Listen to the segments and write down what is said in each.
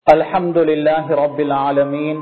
الحمد لله رب العالمين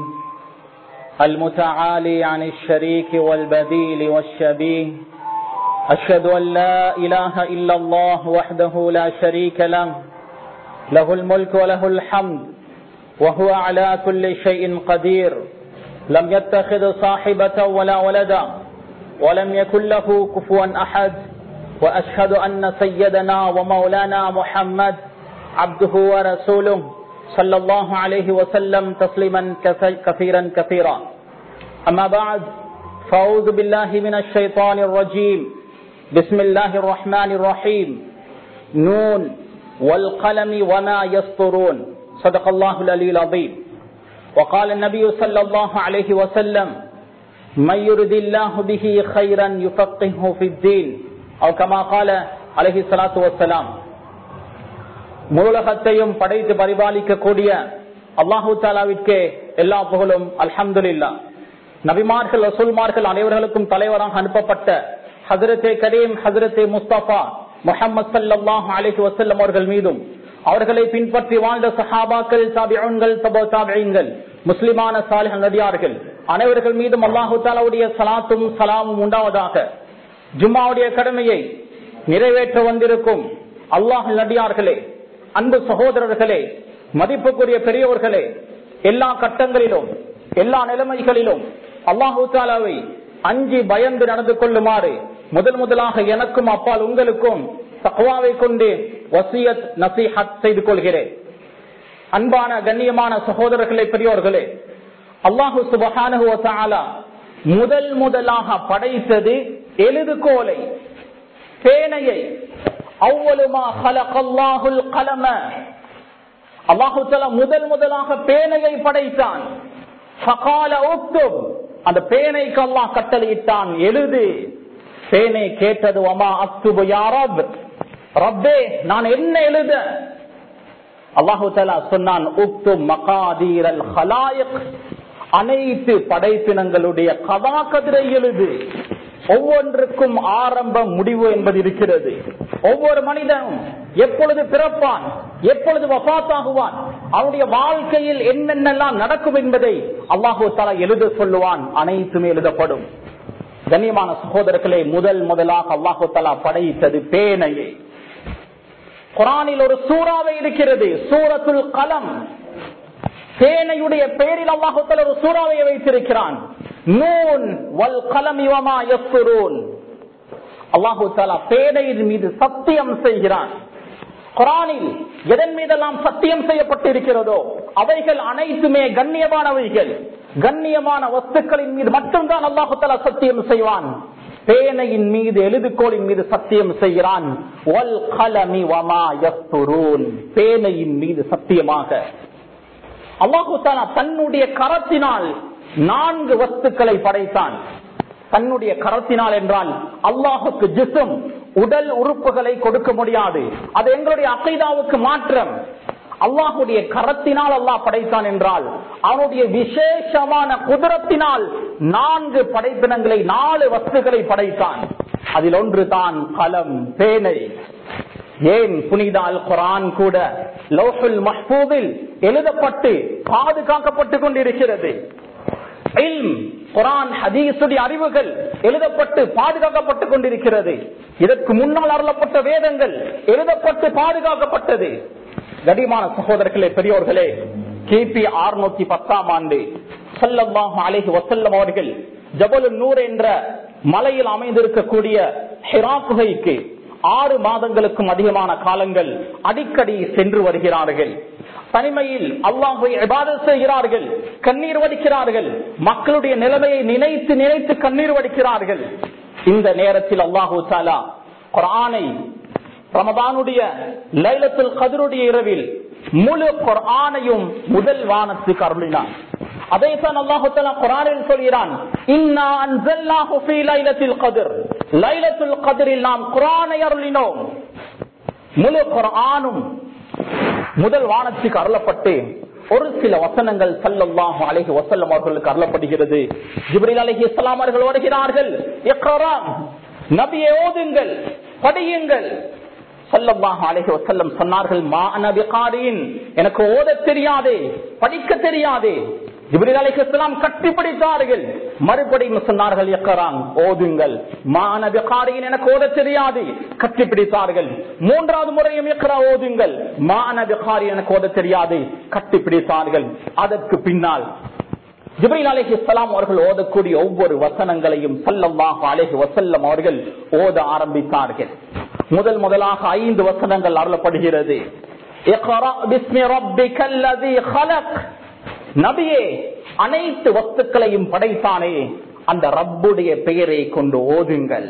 المتعالي عن الشريك والبديل والشبيه أشهد أن لا إله إلا الله وحده لا شريك له له الملك وله الحمد وهو على كل شيء قدير لم يتخذ صاحبة ولا ولدا ولم يكن له كفوا أحد وأشهد أن سيدنا ومولانا محمد عبده ورسوله صلى الله عليه وسلم تسليما كثيرا كثيرا أما بعد فأعوذ بالله من الشيطان الرجيم بسم الله الرحمن الرحيم نون والقلم وما يسطرون صدق الله العلي العظيم وقال النبي صلى الله عليه وسلم من يرد الله به خيرا يفقهه في الدين أو كما قال عليه الصلاة والسلام முருலகத்தையும் படைத்து பரிபாலிக்க கூடிய அல்லாஹூ தாலாவிற்கே எல்லா புகழும் அல்ஹம்துல்லா நபிமார்கள் ரசூல்மார்கள் அனைவர்களுக்கும் தலைவராக அனுப்பப்பட்ட ஹசரத்தே கரீம் ஹசரத்தே முஸ்தபா முகமது சல்லாஹ் அலிஹி வசல்லம் அவர்கள் மீதும் அவர்களை பின்பற்றி வாழ்ந்த சஹாபாக்கள் தாபியன்கள் தபோ தாபியன்கள் முஸ்லிமான சாலிஹ நடிகார்கள் அனைவர்கள் மீதும் அல்லாஹு தாலாவுடைய சலாத்தும் சலாமும் உண்டாவதாக ஜும்மாவுடைய கடமையை நிறைவேற்ற வந்திருக்கும் அல்லாஹ் நடிகார்களே அன்பு சகோதரர்களே மதிப்புக்குரிய பெரியவர்களே எல்லா கட்டங்களிலும் எல்லா நிலைமைகளிலும் அல்லாஹூ தாலாவை அஞ்சி பயந்து நடந்து கொள்ளுமாறு முதல் முதலாக எனக்கும் அப்பால் உங்களுக்கும் தக்குவாவை கொண்டு வசியத் நசீஹத் செய்து கொள்கிறேன் அன்பான கண்ணியமான சகோதரர்களே பெரியோர்களே அல்லாஹு சுபஹானு முதல் முதலாக படைத்தது எழுதுகோலை பேனையை அவ்வளுமா ஹலகல்லாஹுல் கலம அல்லாஹு முதல் முதலாக பேனையை படைத்தான் அந்த பேனைக்கு அல்லாஹ் கட்டளையிட்டான் எழுது பேனை கேட்டது அம்மா அக்துபு யாரப் ரப்பே நான் என்ன எழுத அல்லாஹு தலா சொன்னான் உக்து மகாதீரல் ஹலாயக் அனைத்து படைப்பினங்களுடைய கதா கதிரை எழுது ஒவ்வொன்றுக்கும் ஆரம்பம் முடிவு என்பது இருக்கிறது ஒவ்வொரு மனிதனும் எப்பொழுது பிறப்பான் எப்பொழுது வபாத்தாகுவான் அவனுடைய வாழ்க்கையில் என்னென்னலாம் நடக்கும் என்பதை அல்லாஹு தலா எழுத சொல்லுவான் அனைத்துமே எழுதப்படும் கண்ணியமான சகோதரர்களே முதல் முதலாக அல்லாஹு தலா படைத்தது பேனையை குரானில் ஒரு சூறாவை இருக்கிறது சூரத்துல் கலம் பேனையுடைய பெயரில் அல்லாஹுத்தல் ஒரு சூறாவை வைத்திருக்கிறான் நூன் வல் கலமிவமா எஸ்துரூன் அல்லாஹு தாலா பேனையின் மீது சத்தியம் செய்கிறான் குரானில் எதன் மீதெல்லாம் சத்தியம் செய்யப்பட்டிருக்கிறதோ அவைகள் அனைத்துமே கண்ணியமானவைகள் கண்ணியமான வஸ்துக்களின் மீது மட்டும்தான் அல்லாஹு தாலா சத்தியம் செய்வான் பேனையின் மீது எழுதுகோளின் மீது சத்தியம் செய்கிறான் பேனையின் மீது சத்தியமாக அல்லாஹு தாலா தன்னுடைய கரத்தினால் நான்கு வஸ்துக்களை படைத்தான் தன்னுடைய கரத்தினால் என்றால் அல்லாஹுக்கு ஜிசும் உடல் உறுப்புகளை கொடுக்க முடியாது அது எங்களுடைய அகைதாவுக்கு மாற்றம் அல்லாஹுடைய கரத்தினால் அல்லாஹ் படைத்தான் என்றால் அவனுடைய விசேஷமான குதிரத்தினால் நான்கு படைப்பினங்களை நாலு வஸ்துக்களை படைத்தான் அதில் ஒன்று தான் கலம் பேனை ஏன் புனித அல் குரான் கூட லோஹுல் மஹ்பூதில் எழுதப்பட்டு பாதுகாக்கப்பட்டு கொண்டிருக்கிறது குரான் ஹதீசுடைய அறிவுகள் எழுதப்பட்டு பாதுகாக்கப்பட்டு கொண்டிருக்கிறது இதற்கு முன்னால் அருளப்பட்ட வேதங்கள் எழுதப்பட்டு பாதுகாக்கப்பட்டது கடிமான சகோதரர்களே பெரியோர்களே கிபி அறுநூத்தி பத்தாம் ஆண்டு சல்லல்லாஹு அலேஹி வசல்லம் அவர்கள் ஜபலு நூர் என்ற மலையில் அமைந்திருக்கக்கூடிய ஹிரா குகைக்கு ஆறு மாதங்களுக்கும் அதிகமான காலங்கள் அடிக்கடி சென்று வருகிறார்கள் தனிமையில் அல்லாஹை இபாதத் செய்கிறார்கள் கண்ணீர் வடிக்கிறார்கள் மக்களுடைய நிலைமையை நினைத்து நினைத்து கண்ணீர் வடிக்கிறார்கள் இந்த நேரத்தில் அல்லாஹூ சாலா குரானை ரமதானுடைய லைலத்தில் கதிருடைய இரவில் முழு குரானையும் முதல் வானத்துக்கு அருளினான் அதைத்தான் அல்லாஹு குரானில் சொல்கிறான் லைலத்துல் கதிரில் நாம் குரானை அருளினோம் முழு குரானும் முதல் வானத்துக்கு அருளப்பட்டு ஒரு சில வசனங்கள் சல்லல்லாஹு அலைஹி வசல்லம் அவர்களுக்கு அருளப்படுகிறது ஜிப்ரீல் அலைஹி இஸ்லாம் அவர்கள் வருகிறார்கள் நபியை ஓதுங்கள் படியுங்கள் சல்லல்லாஹு அலைஹி வஸல்லம் சொன்னார்கள் மா அன பிகாரின் எனக்கு ஓத தெரியாதே படிக்க தெரியாதே ஜிப்ரீல் அலைஹிஸ்ஸலாம் கட்டி பிடித்தார்கள் மறுபடியும் சொன்னார்கள் இக்ரான் ஓதுங்கள் மா அன பிகாரின் எனக்கு ஓத தெரியாது கட்டி பிடித்தார்கள் மூன்றாவது முறையும் இக்ரா ஓதுங்கள் மா அன பிகாரின் எனக்கு ஓத தெரியாது கட்டி பிடித்தார்கள் அதற்கு பின்னால் ஜிப்ரீல் அலைஹி ஸலாம் அவர்கள் ஓதக்கூடிய ஒவ்வொரு வசனங்களையும் ஸல்லல்லாஹு அலைஹி வஸல்லம் அவர்கள் ஓத ஆரம்பித்தார்கள் முதல் முதலாக ஐந்து வசனங்கள் அருளப்படுகிறது இக்ரா பிஸ்மி ரப்பிக்கல் லதீ ஹலக் நபியே அனைத்து வஸ்துக்களையும் படைத்தானே அந்த ரப்புடைய பெயரை கொண்டு ஓதுங்கள்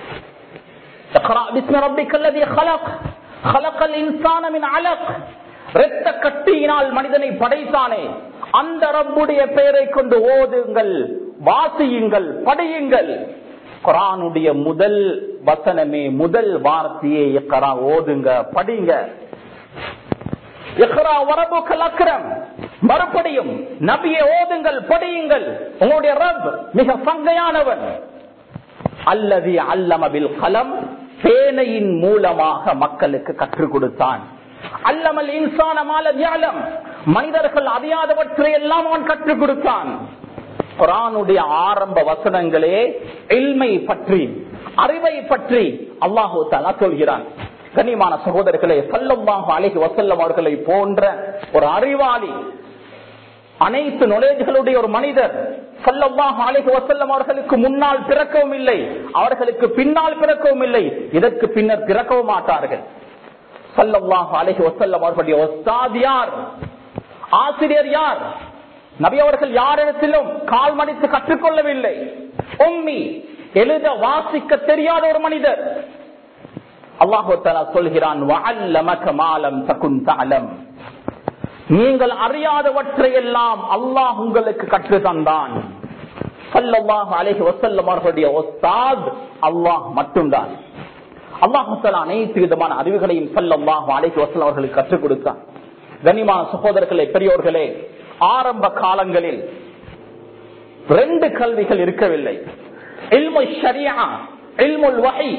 இக்ரா பிஸ்மி ரப்பிக்கல் லதீ ஹலக் ஹலக்கல் இன்சான மின் அலக் இரத்த கட்டியினால் மனிதனை படைத்தானே அந்த ரப்புடைய பெயரை கொண்டு ஓதுங்கள் வாசியுங்கள் படியுங்கள் குரானுடைய முதல் வசனமே முதல் வார்த்தையே இக்கரா ஓதுங்க படிங்க இக்ரா வரபுக்கல் அக்ரம் மறுபடியும் நபியை ஓதுங்கள் படியுங்கள் உங்களுடைய ரப் மிக சங்கையானவன் அல்லது அல்லமபில் கலம் பேனையின் மூலமாக மக்களுக்கு கற்றுக் கொடுத்தான் அல்லமல் இன்சான மாலம் மனிதர்கள் அறியாதவற்றை எல்லாம் அவன் கற்றுக் கொடுத்தான் குரானுடைய ஆரம்ப வசனங்களே இல்மை பற்றி அறிவை பற்றி அல்லாஹூ தலா சொல்கிறான் கண்ணியமான சகோதரர்களே சல்லம்பாக அழகி வசல்லம் அவர்களை போன்ற ஒரு அறிவாளி அனைத்து நுழைவுகளுடைய ஒரு மனிதர் சல்லம்பாக அழகி வசல்லம் அவர்களுக்கு முன்னால் பிறக்கவும் இல்லை அவர்களுக்கு பின்னால் பிறக்கவும் இல்லை இதற்கு பின்னர் பிறக்கவும் மாட்டார்கள் சல்லல்லாஹு அலைஹி வஸல்லம் அவர்களுடைய உஸ்தாத் யார் ஆசிரியர் யார் நபி அவர்கள் யாரிடத்திலும் கால் மடித்து கற்றுக்கொள்ளவில்லை உம்மி எழுத வாசிக்க தெரியாத ஒரு மனிதர் அல்லாஹு தஆலா சொல்கிறான் வஅல்லமக மாலம் தகுன் தஅலம் நீங்கள் அறியாதவற்றை எல்லாம் அல்லாஹ் உங்களுக்கு கற்று தந்தான் சல்லல்லாஹு அலைஹி வஸல்லம் அவர்களுடைய உஸ்தாத் அல்லாஹ் மட்டும்தான் அல்லாஹால அனைத்து விதமான அறிவுகளையும் சல்லல்லாஹு அலைஹி வஸல்லம் அவர்களுக்கு கற்றுக் கொடுத்தான் கனிமான சகோதரர்களே பெரியோர்களே ஆரம்ப காலங்களில் ரெண்டு கல்விகள் இருக்கவில்லை இல்மு ஷரியா இல்முல் வஹி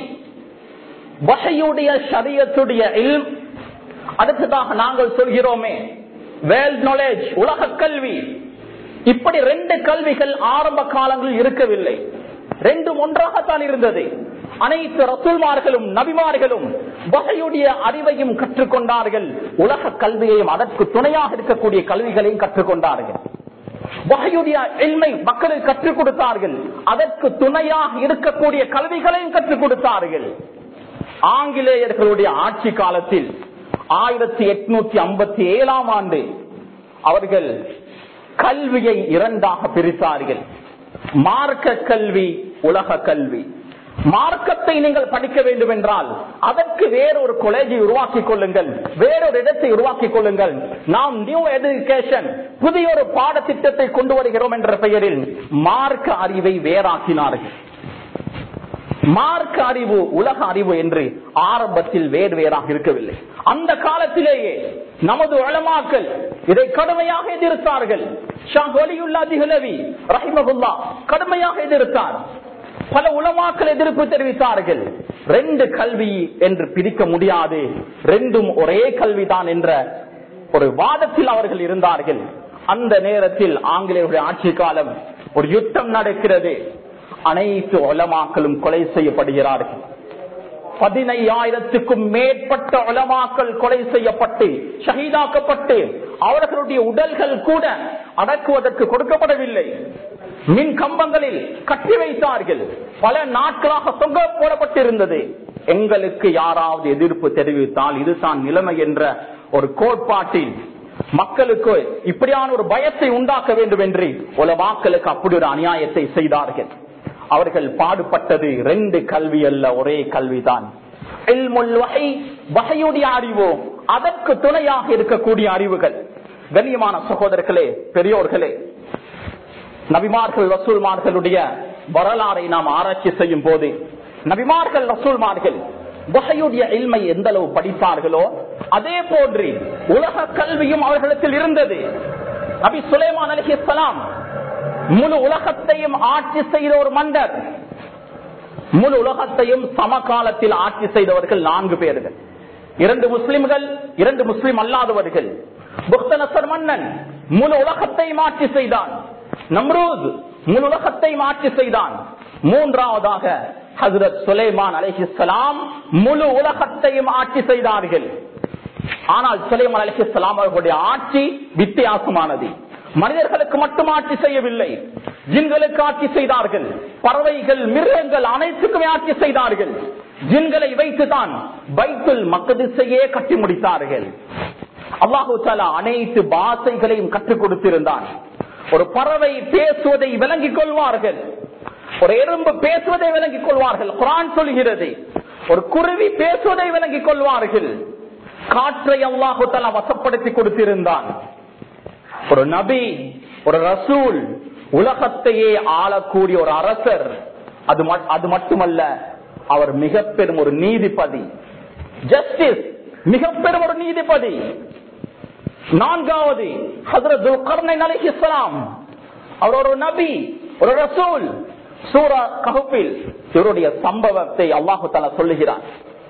வகையுடைய ஷரியத்துடைய இல்ம் அடுத்ததாக நாங்கள் சொல்கிறோமே வேல் நாலேஜ் உலக கல்வி இப்படி ரெண்டு கல்விகள் ஆரம்ப காலங்களில் இருக்கவில்லை ரெண்டும் ஒன்றாகத்தான் இருந்தது அனைத்து ரசூல்மார்களும் நபிமார்களும் வகையுடைய அறிவையும் கற்றுக்கொண்டார்கள் உலக கல்வியையும் அதற்கு துணையாக இருக்கக்கூடிய கல்விகளையும் கற்றுக்கொண்டார்கள் வகையுடைய எல்மை மக்களுக்கு கற்றுக் கொடுத்தார்கள் அதற்கு துணையாக இருக்கக்கூடிய கல்விகளையும் கற்றுக் கொடுத்தார்கள் ஆங்கிலேயர்களுடைய ஆட்சி காலத்தில் ஆயிரத்தி எட்நூத்தி ஐம்பத்தி ஏழாம் ஆண்டு அவர்கள் கல்வியை இரண்டாக பிரித்தார்கள் மார்க்க கல்வி உலக கல்வி மார்க்கத்தை நீங்கள் படிக்க வேண்டும் என்றால் அதற்கு வேறொரு கொலேஜை உருவாக்கிக் கொள்ளுங்கள் வேறொரு இடத்தை உருவாக்கிக் கொள்ளுங்கள் நாம் நியூ எஜுகேஷன் புதிய ஒரு பாடத்திட்டத்தை கொண்டு வருகிறோம் என்ற பெயரில் மார்க்க அறிவை வேறாக்கினார்கள் மார்க்க அறிவு உலக அறிவு என்று ஆரம்பத்தில் வேறு வேறாக இருக்கவில்லை அந்த காலத்திலேயே நமது உளமாக்கல் இதை கடுமையாக எதிர்த்தார்கள் கடுமையாக எதிர்த்தார் பல உலமாக்கள் எதிர்ப்பு தெரிவித்தார்கள் ரெண்டு கல்வி என்று பிரிக்க முடியாது ரெண்டும் ஒரே கல்விதான் என்ற ஒரு வாதத்தில் அவர்கள் இருந்தார்கள் அந்த நேரத்தில் ஆங்கிலேயருடைய ஆட்சி காலம் ஒரு யுத்தம் நடக்கிறது அனைத்து உலமாக்களும் கொலை செய்யப்படுகிறார்கள் பதினையாயிரத்துக்கும் மேற்பட்ட உலமாக்கள் கொலை செய்யப்பட்டு ஷஹீதாக்கப்பட்டு அவர்களுடைய உடல்கள் கூட அடக்குவதற்கு கொடுக்கப்படவில்லை மின் கம்பங்களில் கட்டி வைத்தார்கள் பல நாட்களாக தொங்க போடப்பட்டிருந்தது எங்களுக்கு யாராவது எதிர்ப்பு தெரிவித்தால் இதுதான் நிலைமை என்ற ஒரு கோட்பாட்டில் மக்களுக்கு இப்படியான ஒரு பயத்தை உண்டாக்க வேண்டும் என்று உலமாக்களுக்கு அப்படி ஒரு அநியாயத்தை செய்தார்கள் அவர்கள் பாடுபட்டது ரெண்டு கல்வி அல்ல ஒரே கல்விதான் வகையுடைய அறிவோ அதற்கு துணையாக இருக்கக்கூடிய அறிவுகள் கண்ணியமான சகோதரர்களே பெரியோர்களே நபிமார்கள் ரசூல்மார்களுடைய வரலாறை நாம் ஆராய்ச்சி செய்யும் போது நபிமார்கள் ரசூல்மார்கள் வகையுடைய இல்மை எந்த அளவு படித்தார்களோ அதே போன்று உலக கல்வியும் அவர்களிடத்தில் இருந்தது நபி சுலைமான் அலிஹிஸ்லாம் முழு உலகத்தையும் ஆட்சி செய்த ஒரு மன்னர் முழு உலகத்தையும் சமகாலத்தில் ஆட்சி செய்தவர்கள் நான்கு பேர்கள் இரண்டு முஸ்லிம்கள் இரண்டு முஸ்லிம் அல்லாதவர்கள் புக்தனசர் மன்னன் முழு உலகத்தை மாற்றி செய்தான் நம்ரூத் முழு உலகத்தை மாற்றி செய்தான் மூன்றாவதாக ஹசரத் சுலைமான் அலிஹிஸ்லாம் முழு உலகத்தையும் ஆட்சி செய்தார்கள் ஆனால் சுலைமான் அலிஹிஸ்லாம் அவர்களுடைய ஆட்சி வித்தியாசமானது மனிதர்களுக்கு மட்டும் ஆட்சி செய்யவில்லை ஜின்களுக்கு ஆட்சி செய்தார்கள் பறவைகள் மிருகங்கள் அனைத்துக்குமே ஆட்சி செய்தார்கள் ஜின்களை வைத்துதான் பைத்துல் மக்கதிசையே கட்டி முடித்தார்கள் அல்லாஹு தாலா அனைத்து பாசைகளையும் கற்றுக் கொடுத்திருந்தான் ஒரு பறவை பேசுவதை விளங்கிக் கொள்வார்கள் ஒரு எறும்பு பேசுவதை விளங்கிக் கொள்வார்கள் குரான் சொல்கிறது ஒரு குருவி பேசுவதை விளங்கிக் கொள்வார்கள் காற்றை அல்லாஹு தாலா வசப்படுத்தி கொடுத்திருந்தான் ஒரு நபி ஒரு ரசூல் உலகத்தையே ஆளக்கூடிய ஒரு அரசர் அது அது மட்டுமல்ல அவர் மிக பெரும் ஒரு நீதிபதி ஜஸ்டிஸ் மிக பெரும் ஒரு நீதிபதி நான்காவது ஹசரத் கர்ணன் அலிஹிஸ்லாம் அவர் ஒரு நபி ஒரு ரசூல் சூரா கஹுப்பில் இவருடைய சம்பவத்தை அல்லாஹு தாலா சொல்லுகிறார்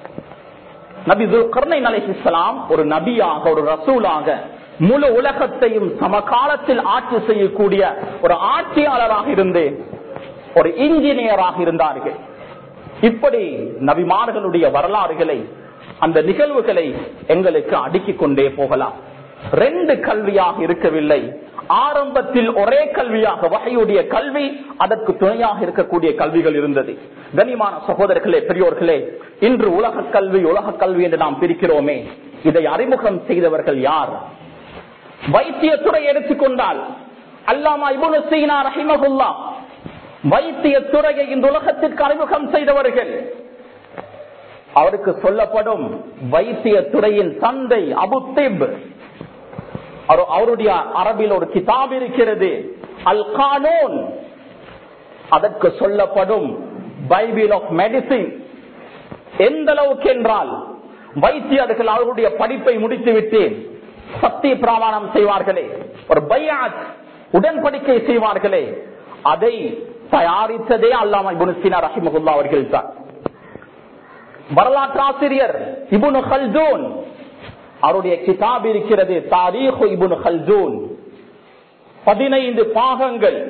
நபி கர்ணன் அலிஹிஸ்லாம் ஒரு நபியாக ஒரு ரசூலாக முழு உலகத்தையும் சமகாலத்தில் ஆட்சி செய்யக்கூடிய ஒரு ஆட்சியாளராக இருந்து ஒரு இன்ஜினியராக இருந்தார்கள் இப்படி நபிமார்களுடைய வரலாறுகளை அந்த நிகழ்வுகளை எங்களுக்கு அடுக்கிக் கொண்டே போகலாம் ரெண்டு கல்வியாக இருக்கவில்லை ஆரம்பத்தில் ஒரே கல்வியாக வகையுடைய கல்வி அதற்கு துணையாக இருக்கக்கூடிய கல்விகள் இருந்தது கனிமான சகோதரர்களே பெரியோர்களே இன்று உலக கல்வி உலக கல்வி என்று நாம் பிரிக்கிறோமே இதை அறிமுகம் செய்தவர்கள் யார் வைத்தியத்துறை எடுத்துக்கொண்டால் அல்லாமா இபுனு சீனா ரஹிமகுல்லா வைத்தியத்துறையை இந்த உலகத்திற்கு அறிமுகம் செய்தவர்கள் அவருக்கு சொல்லப்படும் வைத்தியத்துறையின் தந்தை அபுத்திப் அவருடைய அரபில் ஒரு கிதாப் இருக்கிறது அல் கானூன் அதற்கு சொல்லப்படும் பைபிள் ஆஃப் மெடிசின் எந்த அளவுக்கு என்றால் வைத்தியர்கள் அவருடைய படிப்பை முடித்துவிட்டு சத்திய பிராமணம் செய்வார்களே ஒரு பையாத் உடன்படிக்கை செய்வார்களே அதை தயாரித்ததே அல்லாம இபுனுசினா ரஹிமகுல்லா அவர்கள் தான் வரலாற்று ஆசிரியர் இபுனு ஹல்தூன் அவருடைய கிதாப் இருக்கிறது தாரீஹு இபுனு ஹல்தூன் பதினைந்து பாகங்கள்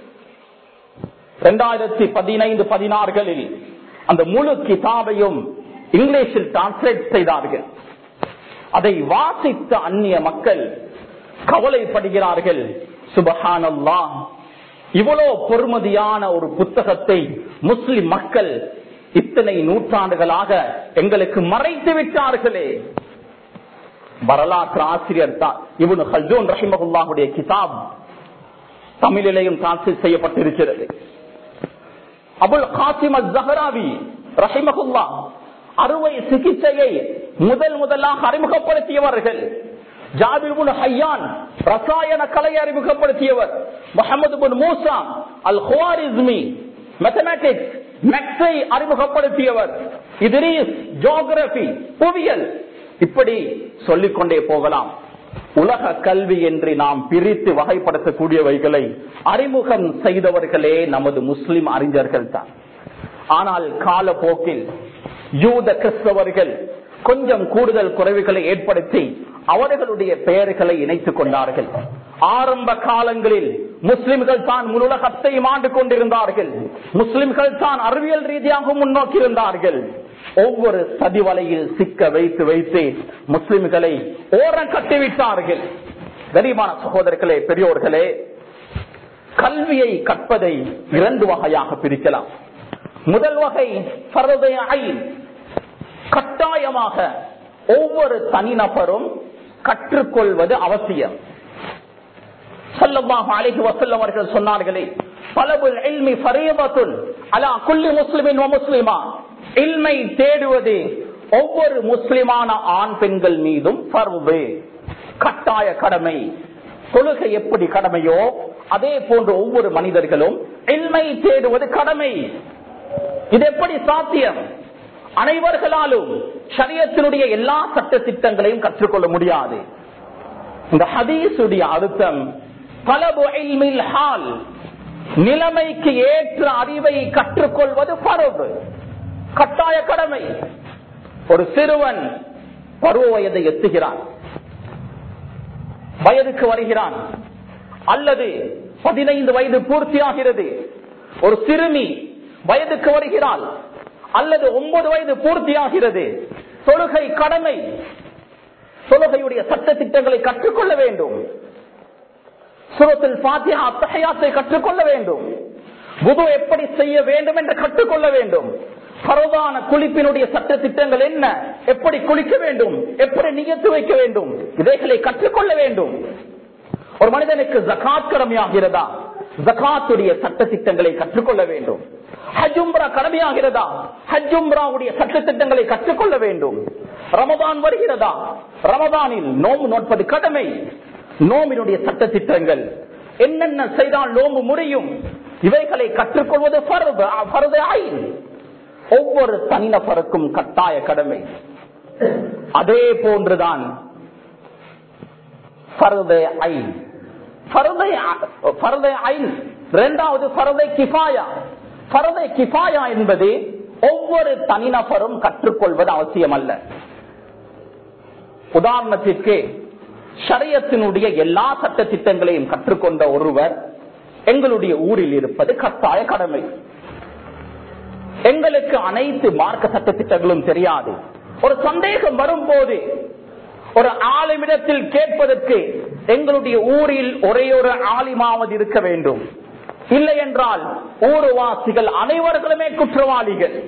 இரண்டாயிரத்தி பதினைந்து பதினாறுகளில் அந்த முழு கிதாபையும் இங்கிலீஷில் டிரான்ஸ்லேட் செய்தார்கள் அதை வாசித்த அந்நிய மக்கள் கவலைப்படுகிறார்கள் சுபஹானல்லா இவ்வளவு பொறுமதியான ஒரு புத்தகத்தை முஸ்லிம் மக்கள் இத்தனை நூற்றாண்டுகளாக எங்களுக்கு மறைத்து விட்டார்களே வரலாற்று ஆசிரியர் தான் இவனு ஹல்ஜூன் ரஹிமகுல்லாவுடைய கிதாப் தமிழிலையும் டிரான்ஸ்லேட் செய்யப்பட்டிருக்கிறது அபுல் காசிம் ஜஹராவி ரஹிமகுல்லா அறுவை சிகிச்சையை முதல் முதலாக அறிமுகப்படுத்தியவர்கள் ஜாபிர் ஹையான் ரசாயன கலை அறிமுகப்படுத்தியவர் முகமது பின் மூசா அல் ஹுவாரிஸ்மி மேத்தமேட்டிக்ஸ் மேக்ஸை அறிமுகப்படுத்தியவர் இதிரீஸ் ஜோகிரபி புவியல் இப்படி சொல்லிக்கொண்டே போகலாம் உலக கல்வி என்று நாம் பிரித்து வகைப்படுத்தக்கூடியவைகளை அறிமுகம் செய்தவர்களே நமது முஸ்லிம் அறிஞர்கள் தான் ஆனால் காலப்போக்கில் யூத கிறிஸ்தவர்கள் கொஞ்சம் கூடுதல் குறைவுகளை ஏற்படுத்தி அவர்களுடைய பெயர்களை இணைத்துக் கொண்டார்கள் ஆரம்ப காலங்களில் முஸ்லிம்கள் தான் முழுலகத்தையும் ஆண்டு கொண்டிருந்தார்கள் முஸ்லிம்கள் தான் அறிவியல் ரீதியாக முன்னோக்கி இருந்தார்கள் ஒவ்வொரு சதிவலையில் சிக்க வைத்து வைத்து முஸ்லிம்களை ஓரம் கட்டிவிட்டார்கள் கரிமான சகோதரர்களே பெரியோர்களே கல்வியை கற்பதை இரண்டு வகையாக பிரிக்கலாம் முதல் வகை கட்டாயமாக ஒவ்வொரு தனிநபரும் கற்றுக்கொள்வது அவசியம் சொல்லமாக அழகி வசல்லம் அவர்கள் சொன்னார்களே பலபுல் எல்மி ஃபரீபத்துன் அலா குல்லி முஸ்லிமின் முஸ்லிமா இல்மை தேடுவது ஒவ்வொரு முஸ்லிமான ஆண் பெண்கள் மீதும் பருவு கட்டாய கடமை தொழுகை எப்படி கடமையோ அதே போன்று ஒவ்வொரு மனிதர்களும் இல்மை தேடுவது கடமை இது எப்படி சாத்தியம் அனைவர்களாலும் சரியத்தினுடைய எல்லா சட்ட திட்டங்களையும் கற்றுக்கொள்ள முடியாது இந்த ஹதீசுடைய அர்த்தம் பலபு ஹால் நிலைமைக்கு ஏற்ற அறிவை கற்றுக்கொள்வது பரவு கட்டாய கடமை ஒரு சிறுவன் பருவ வயதை எத்துகிறான் வயதுக்கு வருகிறான் அல்லது பதினைந்து வயது பூர்த்தியாகிறது ஒரு சிறுமி வயதுக்கு வருகிறாள் அல்லது ஒன்பது வயது பூர்த்தியாகிறது தொழுகை கடமை தொழுகையுடைய சட்ட திட்டங்களை கற்றுக்கொள்ள வேண்டும் சுரத்தில் பாத்தியா அத்தகையாத்தை கற்றுக்கொள்ள வேண்டும் புது எப்படி செய்ய வேண்டும் என்று கற்றுக்கொள்ள வேண்டும் பரவான குளிப்பினுடைய சட்ட திட்டங்கள் என்ன எப்படி குளிக்க வேண்டும் எப்படி நியத்து வைக்க வேண்டும் இதைகளை கற்றுக்கொள்ள வேண்டும் ஒரு மனிதனுக்கு ஜகாத் கடமையாகிறதா ஜகாத்துடைய சட்ட திட்டங்களை கற்றுக்கொள்ள வேண்டும் ஹஜும்ரா கடமையாகிறதா ஹஜும்ராவுடைய சட்ட திட்டங்களை கற்றுக்கொள்ள வேண்டும் ரமதான் வருகிறதா ரமதானில் நோம்பு நோட்பது கடமை நோம்பினுடைய சட்ட திட்டங்கள் என்னென்ன செய்தால் நோம்பு முறியும் இவைகளை கற்றுக்கொள்வது ஃபர்து, ஃபர்து ஐன். ஒவ்வொரு தனிநபருக்கும் கட்டாய கடமை அதே போன்றுதான் ஃபர்து ஐன். ஃபர்து அ- ஃபர்து ஐன். இரண்டாவது ஃபர்து கிஃபாயா ஃபர்து கிஃபாயா என்பது ஒவ்வொரு தனிநபரும் கற்றுக்கொள்வது அவசியம் அல்ல உதாரணத்திற்கு ஷரியத்தினுடைய எல்லா சட்ட திட்டங்களையும் கற்றுக்கொண்ட ஒருவர் எங்களுடைய ஊரில் இருப்பது கட்டாய கடமை எங்களுக்கு அனைத்து மார்க்க சட்ட திட்டங்களும் தெரியாது ஒரு சந்தேகம் வரும்போது ஒரு ஆலிமிடத்தில் கேட்பதற்கு எங்களுடைய ஊரில் ஒரே ஒரு ஆலிமாவது இருக்க வேண்டும் இல்லை என்றால் ஊர்வாசிகள் அனைவர்களுமே குற்றவாளிகள்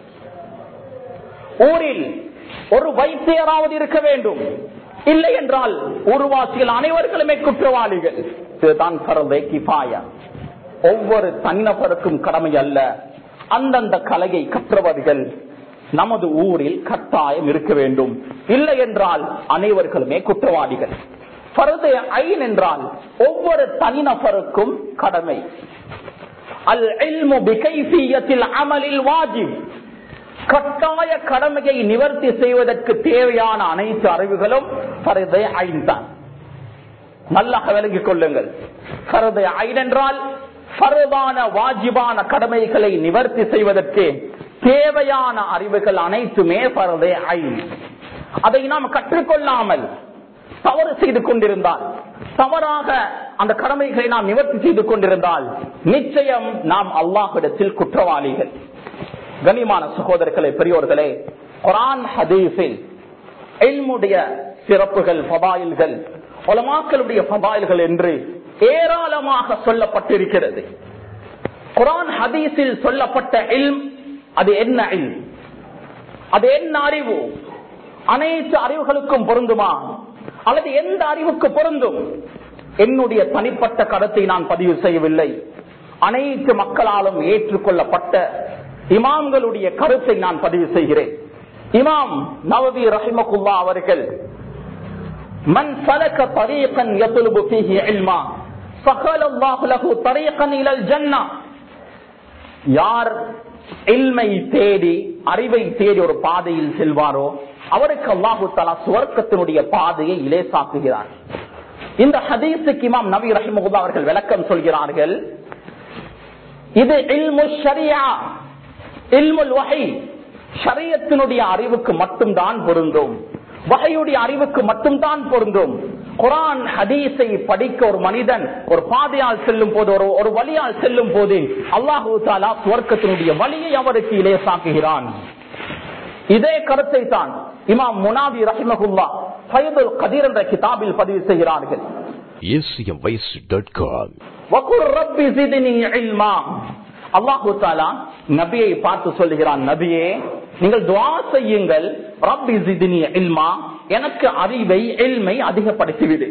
ஊரில் ஒரு வைத்தியராவது இருக்க வேண்டும் இல்லை என்றால் ஊர்வாசிகள் அனைவர்களுமே குற்றவாளிகள் இதுதான் பரவே கிபாயா ஒவ்வொரு தனிநபருக்கும் கடமை அல்ல அந்தந்த கலையை கற்றவர்கள் நமது ஊரில் கட்டாயம் இருக்க வேண்டும் இல்லை என்றால் அனைவர்களுமே குற்றவாளிகள் பருது ஐன் என்றால் ஒவ்வொரு தனிநபருக்கும் கடமை அல் இல்மு பிகைஃபியத்தில் அமலில் வாஜிப் கட்டாய கடமையை நிவர்த்தி செய்வதற்கு தேவையான அனைத்து அறிவுகளும் பரதை ஐந்தான் நல்லா விளங்கிக் கொள்ளுங்கள் பரதை ஐன் என்றால் பரவான வாஜிபான கடமைகளை நிவர்த்தி செய்வதற்கு தேவையான அறிவுகள் அனைத்துமே பரதை ஐன் அதை நாம் கற்றுக்கொள்ளாமல் தவறு செய்து கொண்டிருந்தால் தவறாக அந்த கடமைகளை நாம் நிவர்த்தி செய்து கொண்டிருந்தால் நிச்சயம் நாம் அல்லாஹிடத்தில் குற்றவாளிகள் கனிமான சகோதரர்களே பெரியோர்களே குரான் ஹதீஸில் எல்முடைய சிறப்புகள் பபாயில்கள் உலமாக்களுடைய பபாயில்கள் என்று ஏராளமாக சொல்லப்பட்டிருக்கிறது குரான் ஹதீஸில் சொல்லப்பட்ட இல்ம் அது என்ன இல் அது என்ன அறிவு அனைத்து அறிவுகளுக்கும் பொருந்துமா அல்லது எந்த அறிவுக்கு பொருந்தும் என்னுடைய தனிப்பட்ட கருத்தை நான் பதிவு செய்யவில்லை அனைத்து மக்களாலும் ஏற்றுக்கொள்ளப்பட்ட இமாம்களுடைய கருத்தை நான் பதிவு செய்கிறேன் இமாம் நவவி ரஹிமகுல்லா அவர்கள் மன் சலக தரீகன் யதுலுபு ஃபீஹி இல்மா ஃபகல அல்லாஹு லஹு தரீகன் இலல் ஜன்னah யார் இல்மை தேடி அறிவை தேடி ஒரு பாதையில் செல்வாரோ அவருக்கு அல்லாஹு தலா சுவர்க்கத்தினுடைய பாதையை இலேசாக்குகிறார் இந்த ஹதீஸுக்கு இமாம் நபி ரஹிமகுல்லா அவர்கள் விளக்கம் சொல்கிறார்கள் இது இல்மு ஷரியா இல்முல் வகை ஷரியத்தினுடைய அறிவுக்கு மட்டும்தான் பொருந்தும் வகையுடைய அறிவுக்கு மட்டும்தான் பொருந்தும் குரான் ஹதீஸை படிக்க ஒரு மனிதன் ஒரு பாதையால் செல்லும் போது ஒரு ஒரு வழியால் செல்லும் போது அல்லாஹு தாலா சுவர்க்கத்தினுடைய வழியை அவருக்கு இலேசாக்குகிறான் இதே கருத்தை தான் இமாம் முனாவி ரஹிமகுல்லா ஃபயதுல் கதீர் என்ற கிதாபில் பதிவு செய்கிறார்கள் acmvoice.com வகுர் ரப்பி ஜித்னி இல்மா அல்லாஹு தாலா நபியை பார்த்து சொல்லுகிறான் நபியே நீங்கள் துவா செய்யுங்கள் ரப்பி ஜித்னி இல்மா எனக்கு அறிவை எல்மை அதிகப்படுத்திவிடு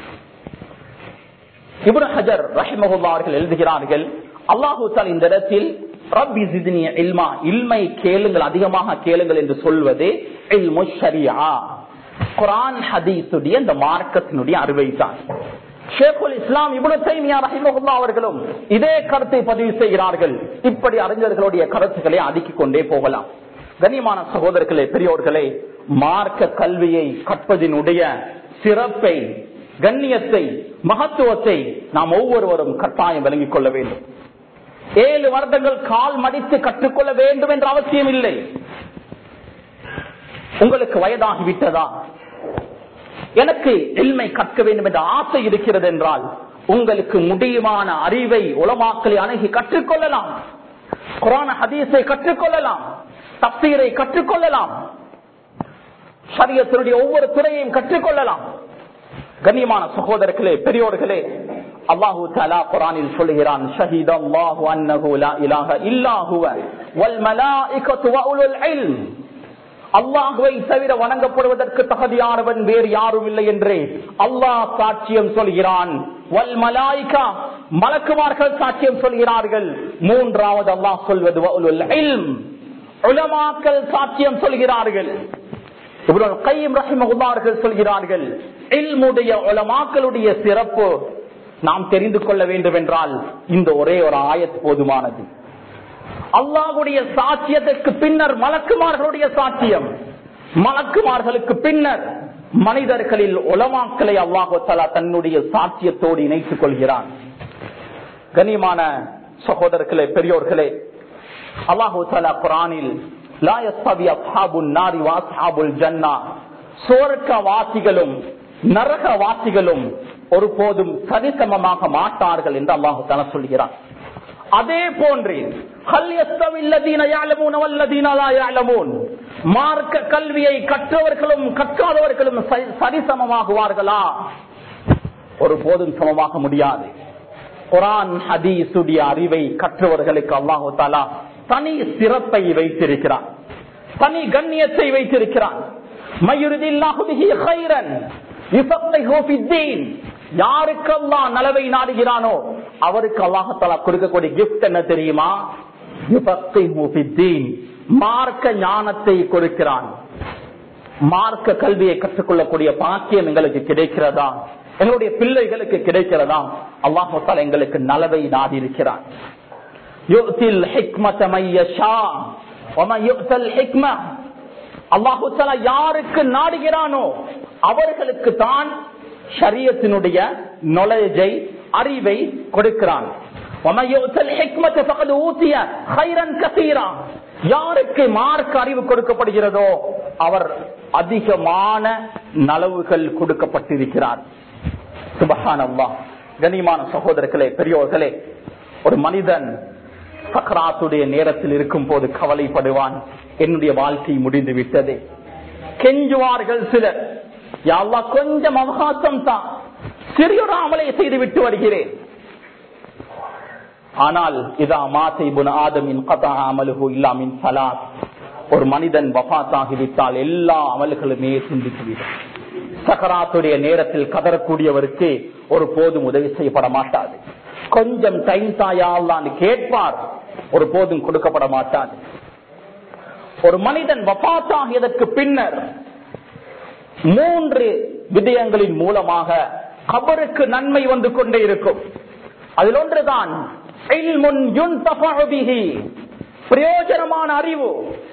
இப்னு ஹஜர் ரஹிமஹுல்லா அவர்கள் எழுதுகிறார்கள் அல்லாஹு தாலா இந்த இடத்தில் ரப்பி ஜித்னி இல்மா இல்மை கேளுங்கள் அதிகமாக கேளுங்கள் என்று சொல்வது இல்மு ஷரியா குரான் ஹதீஸுடைய இந்த மார்க்கத்தினுடைய அறிவை தான் ஷேகுல் இஸ்லாம் இபுன தைமியா ரஹிமஹுல்லா அவர்களும் இதே கருத்தை பதிவு செய்கிறார்கள் இப்படி அறிஞர்களுடைய கருத்துக்களை அடுக்கிக் கொண்டே போகலாம் கண்ணியமான சகோதரர்களே பெரியோர்களே மார்க்க கல்வியை கற்பதினுடைய சிறப்பை கண்ணியத்தை மகத்துவத்தை நாம் ஒவ்வொருவரும் கட்டாயம் விளங்கிக் கொள்ள வேண்டும் ஏழு வருடங்கள் கால் மடித்து கற்றுக்கொள்ள வேண்டும் என்ற அவசியம் இல்லை உங்களுக்கு வயதாகி விட்டதா எனக்கு எல்மை கற்க வேண்டும் என்ற ஆசை இருக்கிறது என்றால் உங்களுக்கு முடியுமான அறிவை உலமாக்களை அணுகி கற்றுக்கொள்ளலாம் குரான ஹதீஸை கற்றுக்கொள்ளலாம் தப்தீரை கற்றுக்கொள்ளலாம் சரியத்தினுடைய ஒவ்வொரு துறையையும் கற்றுக்கொள்ளலாம் கண்ணியமான சகோதரர்களே பெரியோர்களே அல்லாஹு தலா குரானில் சொல்லுகிறான் ஷஹீத் அல்லாஹு அன்னஹு லா இலாஹ இல்லா ஹுவ வல் மலாயிகத்து வ உலுல் இல்ம் அல்லாஹுவை தவிர வணங்கப்படுவதற்கு தகுதியானவன் வேறு யாரும் இல்லை என்று அல்லாஹ் சாட்சியம் சொல்கிறான் வல் மலாய்கா மலக்குமார்கள் சாட்சியம் சொல்கிறார்கள் மூன்றாவது அல்லாஹ் சொல்வது வ உலுல் இல்ம் உலமாக்கள் சாட்சியம் சொல்கிறார்கள் இப்ராஹிம் கையம் ரஹிமகுல்லா அவர்கள் சொல்கிறார்கள் இல்முடைய உலமாக்களுடைய சிறப்பு நாம் தெரிந்து கொள்ள வேண்டும் என்றால் இந்த ஒரே ஒரு ஆயத் போதுமானது அல்லாஹுடைய சாட்சியத்திற்கு பின்னர் மலக்குமார்களுடைய சாட்சியம் மலக்குமார்களுக்கு பின்னர் மனிதர்களில் உலமாக்களை அல்லாஹு தலா தன்னுடைய சாட்சியத்தோடு இணைத்துக் கொள்கிறான் கனிமான சகோதரர்களே பெரியோர்களே அல்லாஹு தலா குரானில் சோர்க்க வாசிகளும் நரக வாசிகளும் ஒருபோதும் சரிசமமாக மாட்டார்கள் என்று அல்லாஹு தலா சொல்கிறான் அதே போன்று மார்க்க கல்வியை கற்றவர்களும் கற்காதவர்களும் சரிசமமாகுவார்களா ஒரு போதும் சமமாக முடியாது குரான் ஹதீசுடைய அறிவை கற்றவர்களுக்கு அல்லாஹு தாலா தனி சிறப்பை வைத்திருக்கிறான் தனி கண்ணியத்தை வைத்திருக்கிறான் யாருக்கெல்லாம் நலவை நாடுகிறானோ அவருக்கு அல்லாஹாலா கொடுக்கக்கூடிய கிஃப்ட் என்ன தெரியுமா மார்க்க ஞானத்தை கொடுக்கிறான் மார்க்க கல்வியை கற்றுக்கொள்ளக்கூடிய பாக்கியம் எங்களுக்கு கிடைக்கிறதா எங்களுடைய பிள்ளைகளுக்கு கிடைக்கிறதா அல்லாஹால எங்களுக்கு நலவை நாடி இருக்கிறான் அல்லாஹு யாருக்கு நாடுகிறானோ அவர்களுக்கு தான் ஷரியத்தினுடைய நாலேஜை அறிவை கொடுக்கிறான் யாருக்கு மார்க் அறிவு கொடுக்கப்படுகிறதோ அவர் அதிகமான நலவுகள் கொடுக்கப்பட்டிருக்கிறார் சுபஹான் அல்லா கனிமான சகோதரர்களே பெரியோர்களே ஒரு மனிதன் சக்கராத்துடைய நேரத்தில் இருக்கும் போது கவலைப்படுவான் என்னுடைய வாழ்க்கை முடிந்து விட்டது கெஞ்சுவார்கள் சிலர் யாழ்லா கொஞ்சம் அவகாசம் தான் சிறியொரு அமலை செய்து விட்டு வருகிறேன் ஆனால் இதா மாசை புன ஆதமின் கதா அமலுகு இல்லாமின் சலாத் ஒரு மனிதன் வபாத்தாகிவிட்டால் எல்லா அமல்களுமே சிந்தித்துவிடும் சக்கராத்துடைய நேரத்தில் கதறக்கூடியவருக்கு ஒரு போதும் உதவி செய்யப்பட மாட்டாது கொஞ்சம் டைம் தாயான்னு கேட்பார் ஒரு போதும் கொடுக்கப்பட மாட்டாது ஒரு மனிதன் வபாத்தாகியதற்கு பின்னர் மூன்று விடயங்களின் மூலமாக கபருக்கு நன்மை வந்து கொண்டே இருக்கும் அதில் ஒன்றுதான் பிரயோஜனமான அறிவு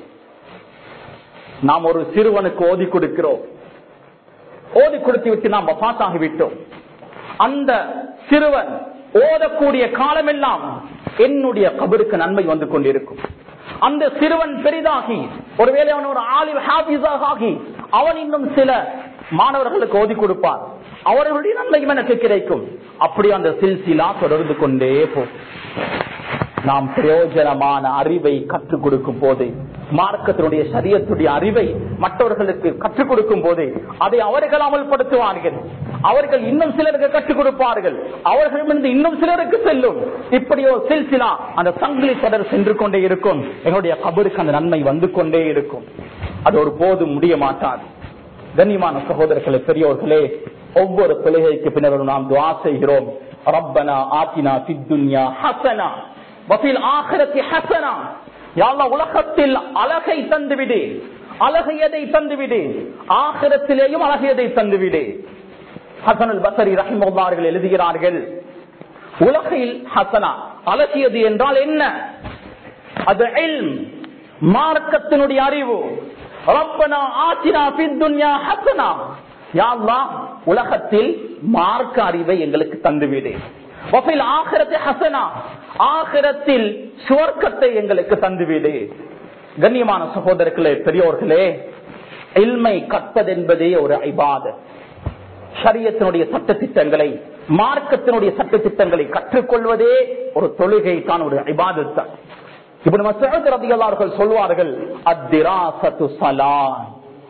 நாம் ஒரு சிறுவனுக்கு ஓதி கொடுக்கிறோம் ஓதி கொடுத்து விட்டு நாம் வபாத்தாகிவிட்டோம் அந்த சிறுவன் ஓதக்கூடிய காலமெல்லாம் என்னுடைய கபருக்கு நன்மை வந்து கொண்டிருக்கும் அந்த சிறுவன் பெரிதாகி ஒருவேளை அவன் ஒரு ஆலிவ் ஹாபிஸாக ஆகி அவன் இன்னும் சில மாணவர்களுக்கு ஓதி கொடுப்பான் அவர்களுடைய நன்மையும் எனக்கு கிடைக்கும் அப்படி அந்த சில்சிலா தொடர்ந்து கொண்டே போ நாம் பிரயோஜனமான அறிவை கற்றுக் கொடுக்கும் போது மார்க்கத்தினுடைய சரியத்துடைய அறிவை மற்றவர்களுக்கு கற்றுக் கொடுக்கும் போது அதை அவர்கள் அமல்படுத்துவார்கள் அவர்கள் இன்னும் சிலருக்கு கற்றுக் கொடுப்பார்கள் அவர்களிடமிருந்து இன்னும் சிலருக்கு செல்லும் இப்படியோ சில்சிலா அந்த சங்கிலி தொடர் சென்று கொண்டே இருக்கும் எங்களுடைய கபருக்கு அந்த நன்மை வந்து கொண்டே இருக்கும் அது ஒரு போதும் முடிய மாட்டாது கண்ணியமான சகோதரர்களே பெரியோர்களே ஒவ்வொரு தொழுகைக்கு பின்னரும் நாம் துவா செய்கிறோம் ரப்பனா ஆத்தினா சித்துன்யா ஹசனா வசில் ஆகரத்தி ஹசனா யாழ்லா உலகத்தில் அழகை தந்துவிடு அழகையதை தந்துவிடு ஆகிரத்திலேயும் அழகியதை தந்துவிடு ஹசனுல் பசரி ரஹிமுல்லார்கள் எழுதுகிறார்கள் உலகில் ஹசனா அழகியது என்றால் என்ன அது மார்க்கத்தினுடைய அறிவு ரப்பனா ஆத்தினா பித்துன்யா ஹசனா யாழ்லா உலகத்தில் மார்க்க அறிவை எங்களுக்கு தந்துவிடு ஹசனா ஆகிரத்தில் சுவர்க்கத்தை எங்களுக்கு தந்துவிடு கண்ணியமான சகோதரர்களே பெரியோர்களே இல்மை கற்பது என்பதே ஒரு ஐபாத சரியத்தினுடைய சட்டத்திட்டங்களை மார்க்கத்தினுடைய சட்டத்திட்டங்களை கற்றுக்கொள்வதே ஒரு தொழுகை தான் ஒரு ஐபாதத் தான் இப்ப நம்ம சிறந்த சொல்வார்கள் அத்திராசத்து சலான்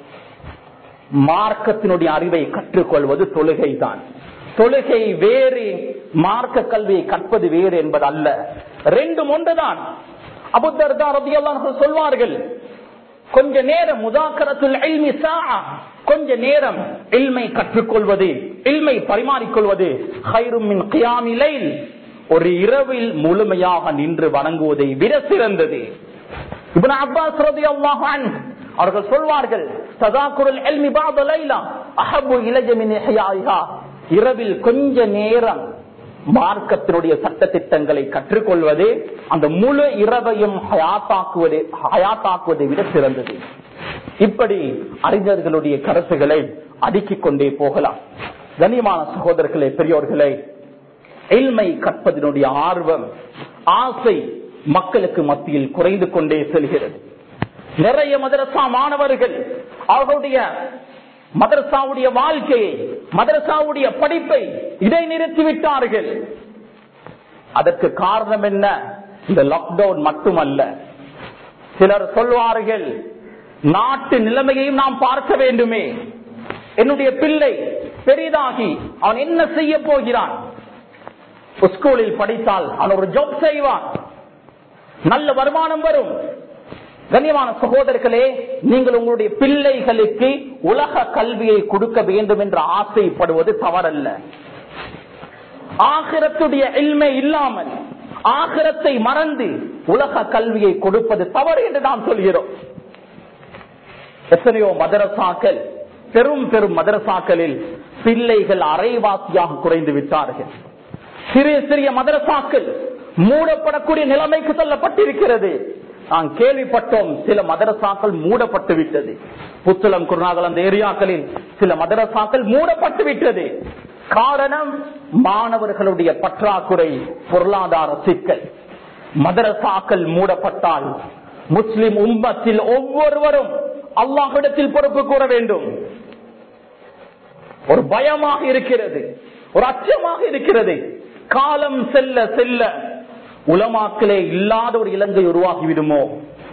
மார்க்கத்தினுடைய அறிவை கற்றுக்கொள்வது தொழுகை தான் தொழுகை வேறு மார்க்க கல்வியை கற்பது வேறு என்பது அல்ல ரெண்டும் ஒன்றுதான் அபுத்தர்தா ரபியல்லார்கள் சொல்வார்கள் கொஞ்ச நேரம் முதாக்கரத்துல் இல்மி சாஆ கொஞ்ச நேரம் இல்மை கற்றுக்கொள்வது இல்மை பரிமாறிக்கொள்வது ஹைரும் மின் கியாமி லைல் ஒரு இரவில் முழுமையாக நின்று வணங்குவதை விட சிறந்தது இப்னு அப்பாஸ் ரலியல்லாஹு அன்ஹு அவர்கள் சொல்வார்கள் ததாக்குரல் இல்மி பாத லைலா அஹப்பு இலஜ மின் இஹ்யாஹா இரவில் கொஞ்ச நேரம் மார்க்கத்தினுடைய சட்ட திட்டங்களை கற்றுக்கொள்வது அந்த முழு இரவையும் ஹயாத்தாக்குவது ஹயாத்தாக்குவதை விட சிறந்தது இப்படி அறிஞர்களுடைய கருத்துக்களை அடுக்கிக் கொண்டே போகலாம் கண்ணியமான சகோதரர்களே பெரியோர்களே எல்மை கற்பதனுடைய ஆர்வம் ஆசை மக்களுக்கு மத்தியில் குறைந்து கொண்டே செல்கிறது நிறைய மதரசா மாணவர்கள் அவர்களுடைய மதரசாவுடைய வாழ்க்கையை மதரசாவுடைய படிப்பை இதை நிறுத்திவிட்டார்கள் அதற்கு காரணம் என்ன இந்த லாக்டவுன் மட்டுமல்ல சிலர் சொல்வார்கள் நாட்டு நிலைமையையும் நாம் பார்க்க வேண்டுமே என்னுடைய பிள்ளை பெரிதாகி அவன் என்ன செய்ய போகிறான் ஸ்கூலில் படித்தால் அவன் ஒரு ஜாப் செய்வான் நல்ல வருமானம் வரும் கண்ணியமான சகோதரர்களே நீங்கள் உங்களுடைய பிள்ளைகளுக்கு உலக கல்வியை கொடுக்க வேண்டும் என்று ஆசைப்படுவது தவறல்ல ஆகிரத்துடைய எல்மை இல்லாமல் ஆகிரத்தை மறந்து உலக கல்வியை கொடுப்பது தவறு என்று நாம் சொல்கிறோம் எத்தனையோ மதரசாக்கள் பெரும் பெரும் மதரசாக்களில் பிள்ளைகள் அரைவாசியாக குறைந்து விட்டார்கள் சிறிய சிறிய மதரசாக்கள் மூடப்படக்கூடிய நிலைமைக்கு தள்ளப்பட்டிருக்கிறது நான் கேள்விப்பட்டோம் சில மதரசாக்கள் மூடப்பட்டு விட்டது புத்தளம் குருநாகல் அந்த ஏரியாக்களில் சில மதரசாக்கள் மூடப்பட்டு விட்டது காரணம் மாணவர்களுடைய பற்றாக்குறை பொருளாதார சிக்கல் மதரசாக்கள் மூடப்பட்டால் முஸ்லிம் உம்மத்தில் ஒவ்வொருவரும் அல்லாஹிடத்தில் பொறுப்பு கூற வேண்டும் ஒரு பயமாக இருக்கிறது ஒரு அச்சமாக இருக்கிறது காலம் செல்ல செல்ல உலமாக்களே இல்லாத ஒரு இலங்கை உருவாகிவிடுமோ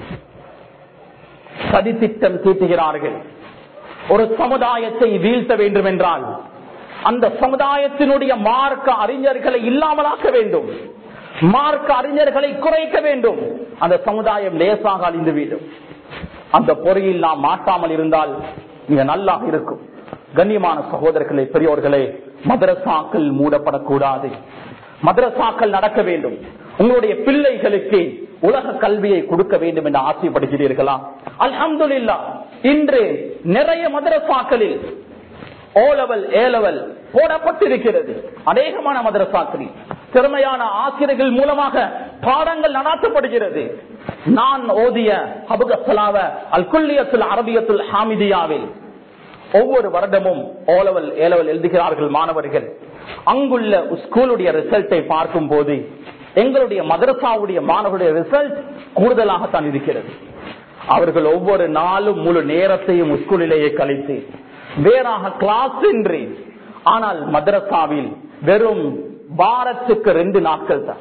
சதித்திட்டம் தீட்டுகிறார்கள் ஒரு சமுதாயத்தை வீழ்த்த வேண்டும் என்றால் அந்த சமுதாயத்தினுடைய மார்க்க அறிஞர்களை இல்லாமலாக்க வேண்டும் மார்க்க அறிஞர்களை குறைக்க வேண்டும் அந்த சமுதாயம் லேசாக அழிந்துவிடும் அந்த பொறியில் நாம் மாட்டாமல் இருந்தால் மிக நல்லாக இருக்கும் கண்ணியமான சகோதரர்களே பெரியோர்களே மதரசாக்கள் மூடப்படக்கூடாது மதரசாக்கள் நடக்க வேண்டும் உங்களுடைய பிள்ளைகளுக்கு உலக கல்வியை கொடுக்க வேண்டும் என்று ஆசைப்படுகிறீர்களா அல்ஹம்துலில்லா இன்று நிறைய மதரசாக்களில் ஓ லெவல் ஏ லெவல் போடப்பட்டிருக்கிறது அநேகமான மதரசாக்களில் திறமையான ஆசிரியர்கள் மூலமாக பாடங்கள் நடாத்தப்படுகிறது நான் ஓதிய அபுகலாவ அல் குல்லியத்துல் அரபியத்துல் ஹாமிதியாவில் ஒவ்வொரு வருடமும் ஓலவல் ஏலவல் எழுதுகிறார்கள் மாணவர்கள் அங்குள்ள ஸ்கூலுடைய ரிசல்ட்டை பார்க்கும் போது எங்களுடைய மதரசாவுடைய மாணவருடைய ரிசல்ட் கூடுதலாகத்தான் இருக்கிறது அவர்கள் ஒவ்வொரு நாளும் முழு நேரத்தையும் ஸ்கூலிலேயே கழித்து வேறாக கிளாஸ் இன்றி ஆனால் மதரசாவில் வெறும் வாரத்துக்கு ரெண்டு நாட்கள் தான்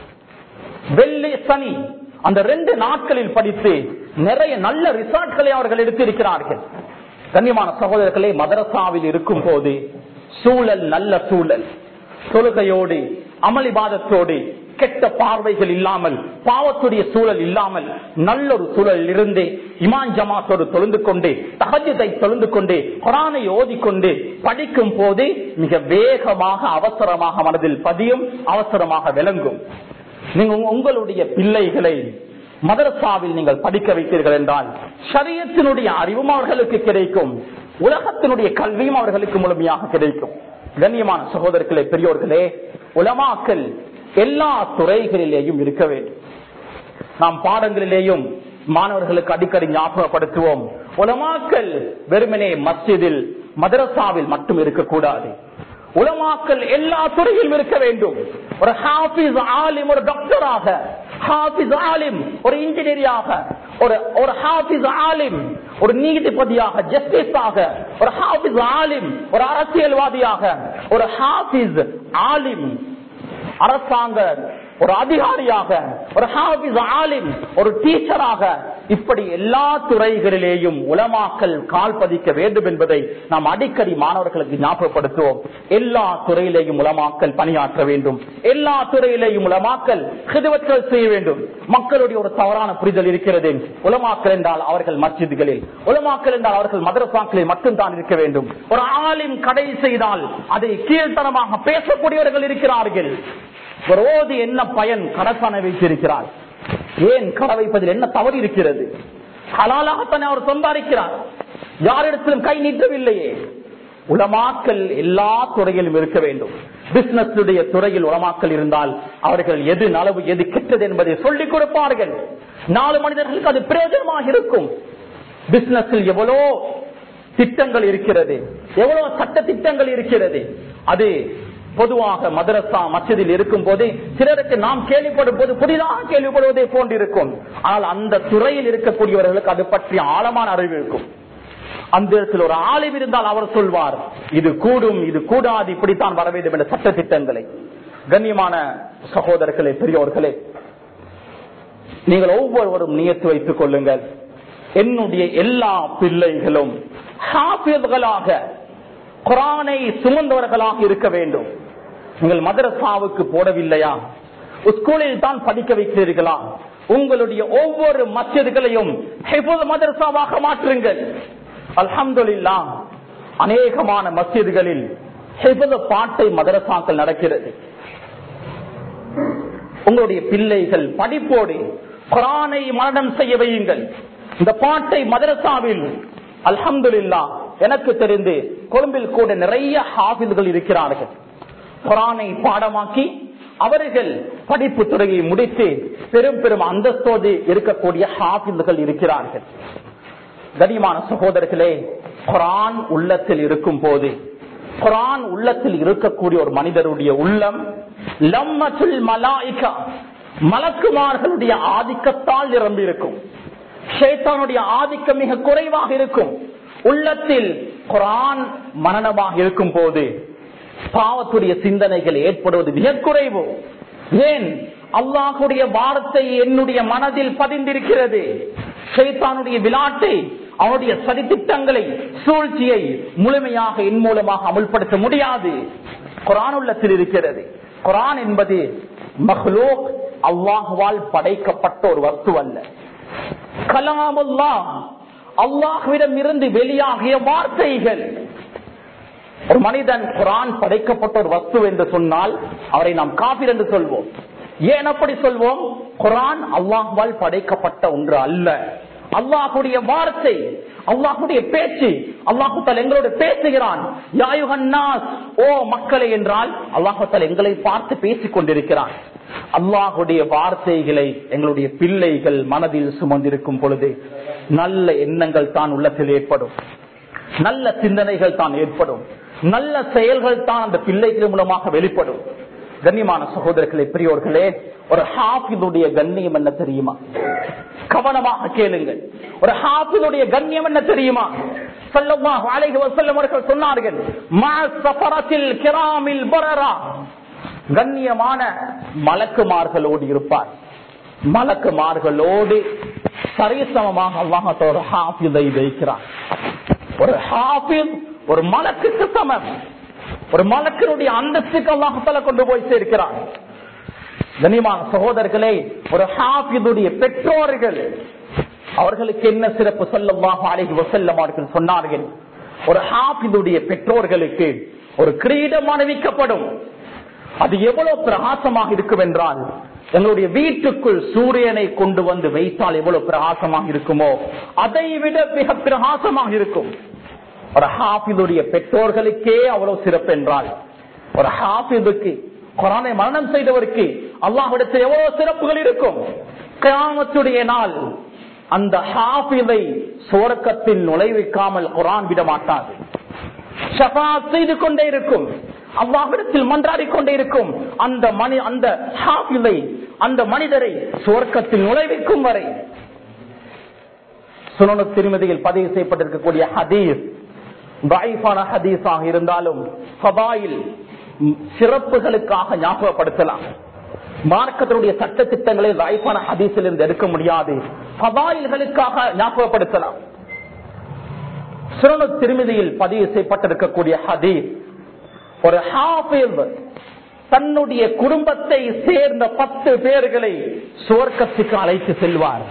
வெள்ளி சனி அந்த ரெண்டு நாட்களில் படித்து நிறைய நல்ல ரிசார்ட்களை அவர்கள் எடுத்திருக்கிறார்கள் கண்ணியமான சகோதரர்களே மதரசாவில் இருக்கும் போது சூழல் நல்ல சூழல் தொழுகையோடு அமளிபாதத்தோடு கெட்ட பார்வைகள் இல்லாமல் பாவத்துடைய சூழல் இல்லாமல் நல்ல ஒரு சூழலில் இருந்து இமான் ஜமாத்தோடு தொழுந்து கொண்டு தகஜத்தை தொழுந்து கொண்டு குரானை ஓதிக்கொண்டு படிக்கும் போது மிக வேகமாக அவசரமாக மனதில் பதியும் அவசரமாக விளங்கும் நீங்க உங்களுடைய பிள்ளைகளை மதரசாவில் நீங்கள் படிக்க வைத்தீர்கள் என்றால் சரியத்தினுடைய அறிவும் அவர்களுக்கு கிடைக்கும் உலகத்தினுடைய கல்வியும் அவர்களுக்கு முழுமையாக கிடைக்கும் கண்ணியமான சகோதரர்களே பெரியோர்களே உலமாக்கல் எல்லா துறைகளிலேயும் இருக்க வேண்டும் நாம் பாடங்களிலேயும் மாணவர்களுக்கு அடிக்கடி ஞாபகப்படுத்துவோம் உலமாக்கல் வெறுமனே மஸ்ஜிதில் மதரசாவில் மட்டும் இருக்கக்கூடாது உலமாக்கல் எல்லா துறையிலும் இருக்க வேண்டும் ஒரு ஹாபிஸ் ஆலிம் ஒரு டாக்டராக ஹாஃபிஸ் ஆலிம் ஒரு இன்ஜினியராக ஒரு ஒரு ஹாஃபிஸ் ஆலிம் ஒரு நீதிபதியாக ஜஸ்டிஸாக ஒரு ஹாஃபிஸ் ஆலிம் ஒரு அரசியல்வாதியாக ஒரு ஹாஃபிஸ் ஆலிம் அரசாங்க ஒரு அதிகாரியாக ஒரு ஹாபிஸ் ஆலிம் ஒரு டீச்சராக இப்படி எல்லா துறைகளிலேயும் உலமாக்கல் கால் பதிக்க வேண்டும் என்பதை நாம் அடிக்கடி மாணவர்களுக்கு ஞாபகப்படுத்துவோம் எல்லா துறையிலேயும் உலமாக்கல் பணியாற்ற வேண்டும் எல்லா துறையிலேயும் உலமாக்கல் ஹிதுவற்றல் செய்ய வேண்டும் மக்களுடைய ஒரு தவறான புரிதல் இருக்கிறது உலமாக்கல் என்றால் அவர்கள் மஸ்ஜிதுகளில் உலமாக்கல் என்றால் அவர்கள் மதரசாக்களில் மட்டும்தான் இருக்க வேண்டும் ஒரு ஆலிம் கடை செய்தால் அதை கீழ்த்தனமாக பேசக்கூடியவர்கள் இருக்கிறார்கள் ஒரு ஓதி என்ன பயன் கடற்கான வைத்திருக்கிறார் ஏன் கடை வைப்பதில் என்ன தவறு இருக்கிறது ஹலாலாகத்தானே அவர் சம்பாதிக்கிறார் யாரிடத்திலும் கை நீட்டவில்லையே உலமாக்கல் எல்லா துறையிலும் இருக்க வேண்டும் பிசினஸ் துறையில் உலமாக்கல் இருந்தால் அவர்கள் எது நலவு எது கெட்டது என்பதை சொல்லிக் கொடுப்பார்கள் நாலு மனிதர்களுக்கு அது பிரயோஜனமாக இருக்கும் பிசினஸில் எவ்வளோ திட்டங்கள் இருக்கிறது எவ்வளவு சட்ட திட்டங்கள் இருக்கிறது அது பொதுவாக மதரசா மச்சதில் இருக்கும் போது சிலருக்கு நாம் கேள்விப்படும் போது புதிதாக கேள்விப்படுவதை போன்றிருக்கும் ஆனால் அந்த துறையில் இருக்கக்கூடியவர்களுக்கு அது பற்றி ஆழமான அறிவு இருக்கும் அந்த இடத்தில் ஒரு ஆளும் இருந்தால் அவர் சொல்வார் இது கூடும் இது கூடாது இப்படித்தான் வர வேண்டும் என்ற சட்ட திட்டங்களை கண்ணியமான சகோதரர்களே பெரியோர்களே நீங்கள் ஒவ்வொருவரும் நியத்து வைத்துக் கொள்ளுங்கள் என்னுடைய எல்லா பிள்ளைகளும் ஹாஃபியர்களாக குரானை சுமந்தவர்களாக இருக்க வேண்டும் நீங்கள் மதரசாவுக்கு போடவில்லையா ஸ்கூலில் தான் படிக்க வைக்கிறீர்களா உங்களுடைய ஒவ்வொரு மசிதுகளையும் மதரசாவாக மாற்றுங்கள் அல்ஹம்துல்லா அநேகமான மசிதுகளில் பாட்டை மதரசாக்கள் நடக்கிறது உங்களுடைய பிள்ளைகள் படிப்போடு குரானை மரணம் செய்ய வையுங்கள் இந்த பாட்டை மதரசாவில் அல்ஹம்துல்லா எனக்கு தெரிந்து கொழும்பில் கூட நிறைய ஹாபில்கள் இருக்கிறார்கள் குரானை பாடமாக்கி அவர்கள் படிப்பு துறையை முடித்து பெரும் பெரும் அந்தஸ்தோடு இருக்கக்கூடிய ஹாபில்கள் இருக்கிறார்கள் கனிமான சகோதரர்களே குரான் உள்ளத்தில் இருக்கும் போது குரான் உள்ளத்தில் இருக்கக்கூடிய ஒரு மனிதருடைய உள்ளம் லம்மத்துல் மலாய்கா மலக்குமார்களுடைய ஆதிக்கத்தால் நிரம்பி இருக்கும் ஷேத்தானுடைய ஆதிக்கம் மிக குறைவாக இருக்கும் உள்ளத்தில் குரான் மனநமாக இருக்கும் போது பாவத்துடைய சிந்தனைகள் ஏற்படுவது மிக குறைவு ஏன் அல்லாஹுடைய வார்த்தை என்னுடைய மனதில் பதிந்திருக்கிறது ஷைத்தானுடைய விளாட்டை அவனுடைய சதித்திட்டங்களை சூழ்ச்சியை முழுமையாக என் மூலமாக அமுல்படுத்த முடியாது குரான் உள்ளத்தில் இருக்கிறது குரான் என்பது மஹ்லோக் அல்லாஹுவால் படைக்கப்பட்ட ஒரு வஸ்து அல்ல கலாமுல்லா அல்லாஹுவிடம் இருந்து வெளியாகிய வார்த்தைகள் ஒரு மனிதன் குரான் படைக்கப்பட்ட ஒரு வஸ்து என்று சொன்னால் அவரை நாம் காபிர் என்று சொல்வோம் ஏன் அப்படி சொல்வோம் குரான் அல்லாஹுவால் படைக்கப்பட்ட ஒன்று அல்ல அல்லாஹுடைய வார்த்தை அல்லாஹுடைய பேச்சு அல்லாஹுத்தால் எங்களோடு பேசுகிறான் யாயுகன்னாஸ் ஓ மக்களை என்றால் அல்லாஹால் எங்களை பார்த்து பேசிக் கொண்டிருக்கிறான் அல்லாஹுடைய வார்த்தைகளை எங்களுடைய பிள்ளைகள் மனதில் சுமந்திருக்கும் பொழுது நல்ல எண்ணங்கள் தான் உள்ளத்தில் ஏற்படும் நல்ல சிந்தனைகள் தான் ஏற்படும் நல்ல செயல்கள் தான் அந்த பிள்ளைகள் மூலமாக வெளிப்படும் கண்ணியமான சகோதரர்களே பெரியோர்களே ஒரு ஹாஃபிதுடைய கண்ணியம் என்ன தெரியுமா கவனமாக கேளுங்கள் ஒரு ஹாஃபிதுடைய கண்ணியம் என்ன தெரியுமா ஸல்லல்லாஹு அலைஹி வஸல்லம் அவர்கள் சொன்னார்கள் மா சஃபரத்தில் கிராமில் பரரா கண்ணியமான மலக்குமார்களோடு இருப்பார் மலக்குமார்களோடு சரிசமமாக அல்லாஹத்தோட ஹாஃபிதை வைக்கிறார் ஒரு ஹாஃபிஸ் ஒரு மலக்குக்கு சமம் ஒரு மலக்கினுடைய அந்தஸ்துக்கு அல்லாஹத்தால கொண்டு போய் சேர்க்கிறார் கனிமான சகோதரர்களே ஒரு ஹாஃபிதுடைய பெற்றோர்கள் அவர்களுக்கு என்ன சிறப்பு சொல்லமாக அழகி வசல்லம் அவர்கள் சொன்னார்கள் ஒரு ஹாஃபிதுடைய பெற்றோர்களுக்கு ஒரு கிரீடம் அணிவிக்கப்படும் அது எவ்வளவு பிரகாசமாக இருக்கும் என்றால் எங்களுடைய வீட்டுக்குள் சூரியனை கொண்டு வந்து வைத்தால் எவ்வளவு பிரகாசமாக இருக்குமோ அதை விட மிக பிரகாசமாக இருக்கும் ஒரு ஹாஃபிதுடைய பெற்றோர்களுக்கே அவ்வளவு சிறப்பு என்றால் ஒரு ஹாஃபிதுக்கு குரானை மரணம் செய்தவருக்கு அல்லாஹிடத்தில் எவ்வளவு சிறப்புகள் இருக்கும் கிராமத்துடைய நாள் அந்த ஹாஃபிதை சுவர்க்கத்தில் நுழைவிக்காமல் குரான் விட மாட்டாது ஷஃபாத் செய்து கொண்டே இருக்கும் அவ்வாவிடத்தில் மன்றாடி கொண்டே இருக்கும் அந்த மனி அந்த ஹாஃபிலை அந்த மனிதரை சுவர்க்கத்தில் நுழைவிக்கும் வரை சுனனு திருமதியில் பதிவு செய்யப்பட்டிருக்கக்கூடிய ஹதீஸ் வாய்ப்பான ஹதீஸாக இருந்தாலும் ஃபதாயில் சிறப்புகளுக்காக ஞாபகப்படுத்தலாம் மார்க்கத்தினுடைய சட்ட திட்டங்களை வாய்ப்பான ஹதீஸில் இருந்து எடுக்க முடியாது ஃபதாயில்களுக்காக ஞாபகப்படுத்தலாம் சுரணு திருமதியில் பதிவு செய்யப்பட்டிருக்கக்கூடிய ஹதீஸ் ஒரு ஹாஃபில் தன்னுடைய குடும்பத்தை சேர்ந்த பத்து பேர்களை சுவர்க்கத்துக்கு அழைத்து செல்வார்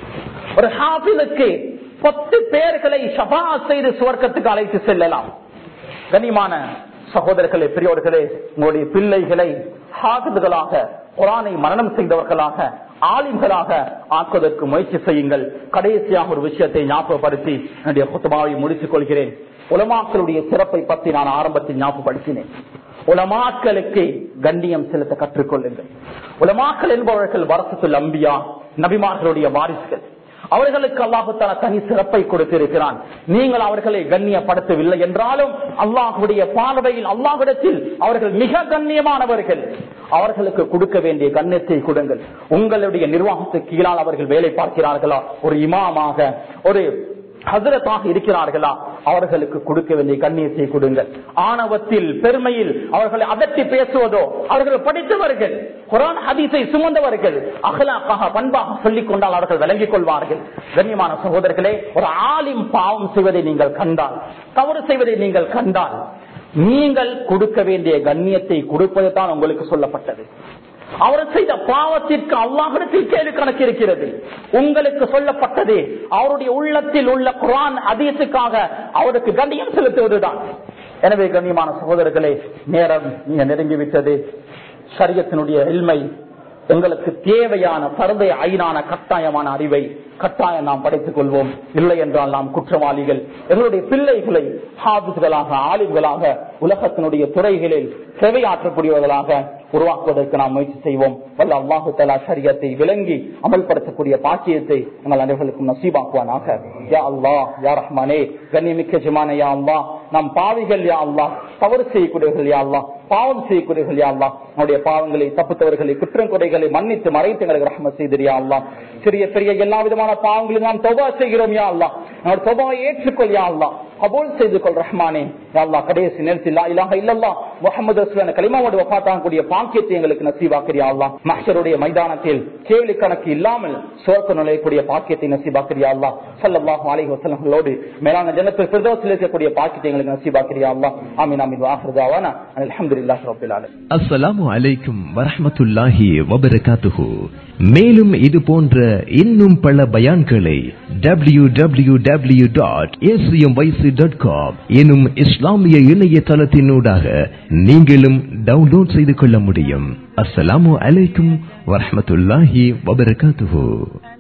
ஒரு ஹாஃபிலுக்கு பத்து பேர்களை ஷபா செய்து சுவர்க்கத்துக்கு அழைத்து செல்லலாம் கனிமான சகோதரர்களே பெரியோர்களே உங்களுடைய பிள்ளைகளை ஹாஃபிதுகளாக குரானை மரணம் செய்தவர்களாக ஆலிம்களாக ஆக்குவதற்கு முயற்சி செய்யுங்கள் கடைசியாக ஒரு விஷயத்தை ஞாபகப்படுத்தி என்னுடைய குத்துமாவை முடித்துக் கொள்கிறேன் உலமாக்களுடைய சிறப்பை பற்றி நான் ஆரம்பத்தில் ஞாபகப்படுத்தினேன் உலமாக்களுக்கு கண்ணியம் செலுத்த கற்றுக்கொள்ளுங்கள் உலமாக்கள் என்பவர்கள் வரசத்துல் அம்பியா நபிமார்களுடைய வாரிசுகள் அவர்களுக்கு அல்லாஹுத்தால தனி சிறப்பை கொடுத்திருக்கிறான் நீங்கள் அவர்களை கண்ணியப்படுத்தவில்லை என்றாலும் அல்லாஹுடைய பார்வையில் அல்லாஹிடத்தில் அவர்கள் மிக கண்ணியமானவர்கள் அவர்களுக்கு கொடுக்க வேண்டிய கண்ணியத்தை கொடுங்கள் உங்களுடைய நிர்வாகத்துக்கு கீழால் அவர்கள் வேலை பார்க்கிறார்களா ஒரு இமாமாக ஒரு ஹசரத்தாக இருக்கிறார்களா அவர்களுக்கு கொடுக்க வேண்டிய கண்ணியத்தை கொடுங்கள் ஆணவத்தில் பெருமையில் அவர்களை அதட்டி பேசுவதோ அவர்கள் படித்தவர்கள் குரான் ஹதீஸை சுமந்தவர்கள் அகலாக்காக பண்பாக சொல்லிக் கொண்டால் அவர்கள் விளங்கிக் கொள்வார்கள் கண்ணியமான சகோதரர்களே ஒரு ஆலிம் பாவம் செய்வதை நீங்கள் கண்டால் தவறு செய்வதை நீங்கள் கண்டால் நீங்கள் கொடுக்க வேண்டிய கண்ணியத்தை கொடுப்பது தான் உங்களுக்கு சொல்லப்பட்டது அவர் செய்த பாவத்திற்கு அல்லாஹிடத்தில் கேள்வி கணக்கு இருக்கிறது உங்களுக்கு சொல்லப்பட்டது அவருடைய உள்ளத்தில் உள்ள குரான் அதிகத்துக்காக அவருக்கு கண்ணியம் செலுத்துவதுதான் எனவே கண்ணியமான சகோதரர்களே நேரம் நீங்க நெருங்கிவிட்டது சரியத்தினுடைய எல்மை எங்களுக்கு தேவையான பரதை ஐநான கட்டாயமான அறிவை கட்டாயம் நாம் படைத்துக் கொள்வோம் இல்லை என்றால் நாம் குற்றவாளிகள் எங்களுடைய பிள்ளைகளை ஹாபிஸ்களாக ஆலிம்களாக உலகத்தினுடைய துறைகளில் சேவையாற்றக்கூடியவர்களாக உருவாக்குவதற்கு நாம் முயற்சி செய்வோம் வல்ல அல்லாஹு தலா சரியத்தை விளங்கி அமல்படுத்தக்கூடிய பாக்கியத்தை எங்கள் அனைவர்களுக்கும் நசீபாக்குவானாக யா அல்லா யா ரஹ்மானே கண்ணியமிக்க ஜமானே யா அல்லா நாம் பாவிகள் யா அல்லா தவறு செய்யக்கூடியவர்கள் யா அல்லா பாவம் செய்யக்கூடியவர்கள் யா அல்லா நம்முடைய பாவங்களை தப்புத்தவர்களை குற்றம் குறைகளை மன்னித்து மறைத்து எங்களுக்கு ரஹ்ம செய்தியா அல்லா சிறிய பெரிய எல்லா விதமான பாவங்களையும் நாம் தொபா செய்கிறோம் யா அல்லா நம்முடைய தொபாவை ஏற்றுக்கொள் யா அல்லா கபூல் செய்து கொள் ரஹ்மானே யா அல்லா கடைசி நேரத்தில் இல்லாக இல்லல்லா முகமது ரசூலான கலிமாவோடு வஃபாத்தாங்கக்கூடிய பாக்கியத்தை எங்களுக்கு நசீபாக்கிறியா அல்லா மஹ்ஷருடைய மைதானத்தில் கேள்வி கணக்கு இல்லாமல் சோர்க்க நுழையக்கூடிய பாக்கியத்தை நசீபாக்கிறியா அல்லா சல்லல்லாஹு அலைஹி வஸல்லமோடு மேலான ஜன்னத்தில் பிரதோசில் இருக்கக்கூடிய பாக்கியத்தை எங்களுக்கு நசீபாக்கிறியா அல்லா ஆமீன் ஆமீன் வாஹிருதாவானா அல்ஹம்துலில்லாஹி ரப்பில் ஆலமீன் அஸ்ஸலாமு அலைக்கும் வரஹ்மத்துல்லாஹி வபரகாத்துஹு மேலும் இது போன்ற இன்னும் பல பயான்களை W W W dot dot com எனும் இஸ்லாமிய இணையதளத்தினூடாக நீங்களும் டவுன்லோட் செய்து கொள்ள முடியும் அஸ்ஸலாமு அலைக்கும் வரஹ்மத்துல்லாஹி வபரகாத்துஹு